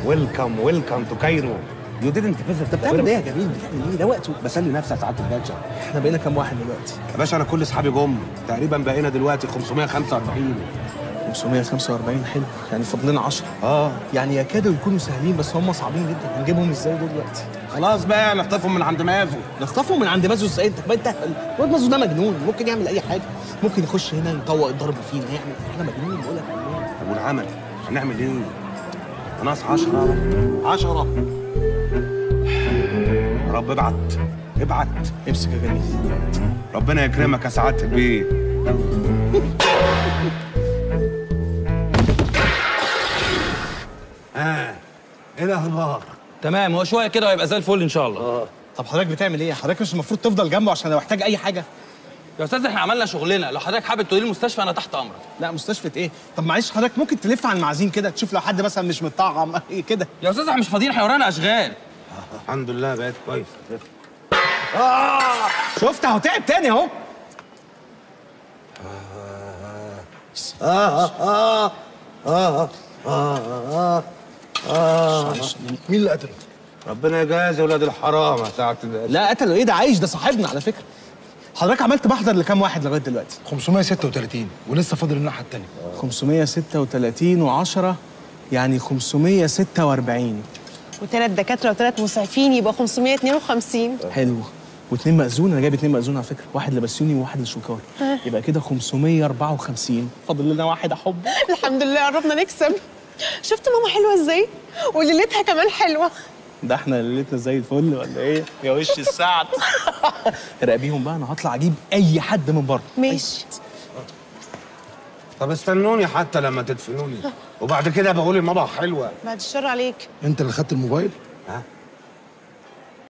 ويلكم ويلكم تو كايرو يو didn't visit انت بتعمل ايه يا جميل بتعمل ايه ده وقته بسلي نفسك ساعات الباشا احنا بقينا كام واحد دلوقتي يا باشا انا كل اصحابي جم تقريبا بقينا دلوقتي 545 545 حلو يعني فاضلنا 10 اه يعني يكادوا يكونوا سهلين بس هم صعبين جدا هنجيبهم ازاي دول دلوقتي خلاص بقى نخطفهم من عند مازو نخطفهم من عند مازو ازاي انت ما انت الواد مازو ده مجنون ممكن يعمل اي حاجه ممكن يخش هنا يطوق الضرب فينا يعمل احنا مجنون بقول لك مجنون طب والعمل هنعمل ايه؟ ناقص 10 10 يا رب ابعت ابعت امسك يا جميل ربنا يكرمك يا سعاده البيت اه ايه الاخبار؟ تمام هو شويه كده وهيبقى زي الفل ان شاء الله طب حضرتك بتعمل ايه حضرتك مش المفروض تفضل جنبه عشان لو احتاج اي حاجه يا استاذ احنا عملنا شغلنا لو حضرتك حابب تقولي المستشفى انا تحت امرك لا مستشفى ايه طب معلش حضرتك ممكن تلف على المعازيم كده تشوف لو حد مثلا مش متطعم كده يا استاذ احنا مش فاضيين احنا ورانا اشغال الحمد لله بقيت كويس شفت اهو تعب تاني اهو مين اللي قتله؟ ربنا يجازي ولاد الحرام يا سعاده البيت لا قتله ايه ده عايش ده صاحبنا على فكره حضرتك عملت محضر لكام واحد لغايه دلوقتي 536 ولسه فاضل الناحيه الثانيه 536 و10 يعني 546 وثلاث دكاتره وثلاث مسعفين يبقى 552 حلو واثنين مأذون انا جايب اثنين مأذون على فكره واحد لبسيوني وواحد لشوكار يبقى كده 554 فاضل لنا واحد احب الحمد لله قربنا نكسب شفت ماما حلوه ازاي وليلتها كمان حلوه ده احنا ليلتنا زي الفل ولا ايه يا وش السعد راقبيهم بقى انا هطلع اجيب اي حد من بره ماشي طب استنوني حتى لما تدفنوني وبعد كده بقول الماما حلوه بعد الشر عليك انت اللي خدت الموبايل؟ ها